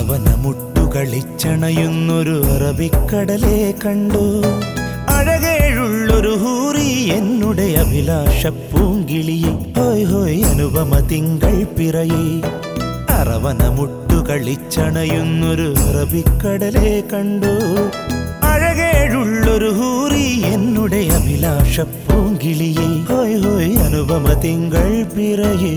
അറവന മുട്ടുകളിച്ചണയുന്നൊരു അറബിക്കടലെ കണ്ടു അഴകേഴുള്ളൊരു ഹൂറി എന്നുടെ അഭിലാഷ പൂങ്കിളിയെ ഹോയ് ഹോയ് അനുപമ തിങ്കൾ പിറയെ അറവന മുട്ടുകളിച്ചണയുന്നൊരു അറബിക്കടലെ കണ്ടു അഴകേഴുള്ളൊരു ഹൂറി എന്നുടെ അഭിലാഷ പൂങ്കിളിയെ ഹോയ് ഹോയ് അനുപമ തിങ്കൾ പിറയേ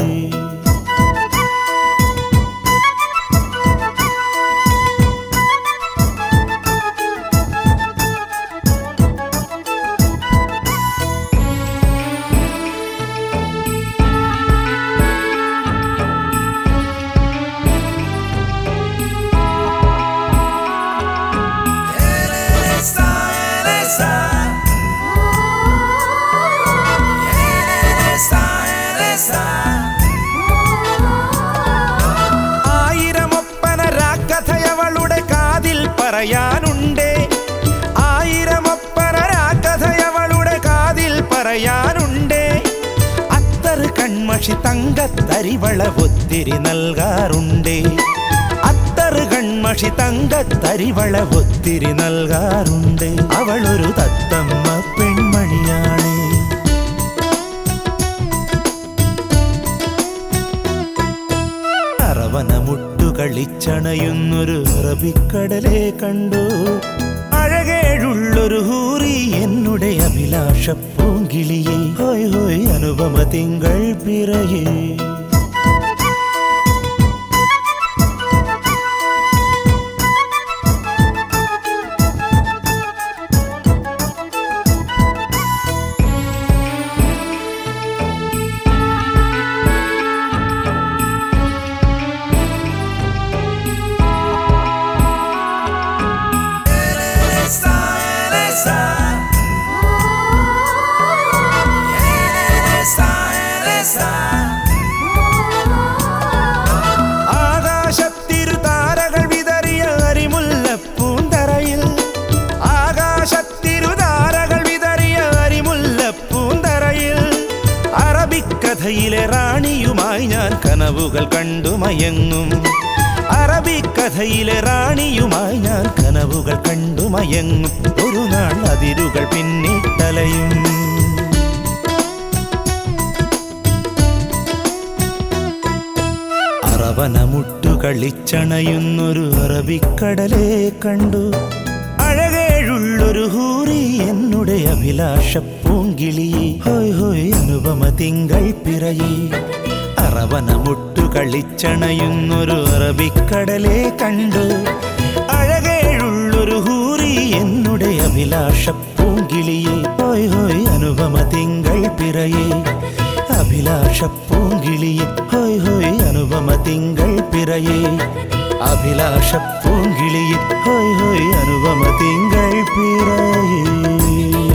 ആയിരമൊപ്പന രാക്കഥയവളുടെ കാതിൽ പറയാനുണ്ടേ ആയിരമൊപ്പന രാക്കഥയവളുടെ കാതിൽ പറയാനുണ്ടേ അത്തറ് കൺമഷി തങ്കത്തരിവള ഒത്തിരി നൽകാറുണ്ടേ അത്തറ് കൺമഷി തങ്കത്തരിവള ഒത്തിരി നൽകാറുണ്ട് അവളൊരു തത്തമ്മ പെൺമണിയാണേ അറവന മുട്ടുകളിച്ചണയുന്നൊരു അറബിക്കടലെ കണ്ടു അഴകേഴുള്ളൊരു ഹൂറി എന്നുടെ അഭിലാഷ പൂങ്കിളിയെ ഹോയ് ഹോയ് അനുപമ തിങ്കൾ പിറയേ ആകാശത്തിരുതാരകൾ വിതറിയ അരിമുല്ലപ്പൂന്തറയിൽ ആകാശത്തിരുതാരകൾ വിതറിയ അരിമുല്ലപ്പൂന്തറയിൽ അറബിക്കഥയിലെ റാണിയുമായി ഞാൻ കനവുകൾ കണ്ടു മയങ്ങും അറബിക്കഥയിലെ റാണിയുമായി ഞാൻ കനവുകൾ കണ്ടു മയങ്ങും ഒരു നാൾ അതിരുകൾ പിന്നിട്ടലയും അറവന മുട്ടുകളിച്ചണയുന്നൊരു അറബിക്കടലെ കണ്ടു അഴകേഴുള്ളൊരു ഹൂറി എന്നുടെ അഭിലാഷ പൂങ്കിളിയെ ഹോയ് ഹോയ് അനുപമ തിങ്കൾ പിറയെ അറവന മുട്ടുകളിച്ചണയുന്നൊരു അറബിക്കടലെ കണ്ടു അഴകേഴുള്ളൊരു ഹൂറി എന്നുടെ അഭിലാഷ പൂങ്കിളിയെ ഹോയ് ഹോയ് അനുപമ തിങ്കൾ പിറയെ അഭിലാഷ പൂങ്കിളിയെ ഹോയ് ഹോയ് അനുപമ തിങ്കൾ പിറയെ അഭിലാഷ പൂങ്കിളിയെ ഹോയ് ഹോയ് അനുപമ തിങ്കൾ പിറയേ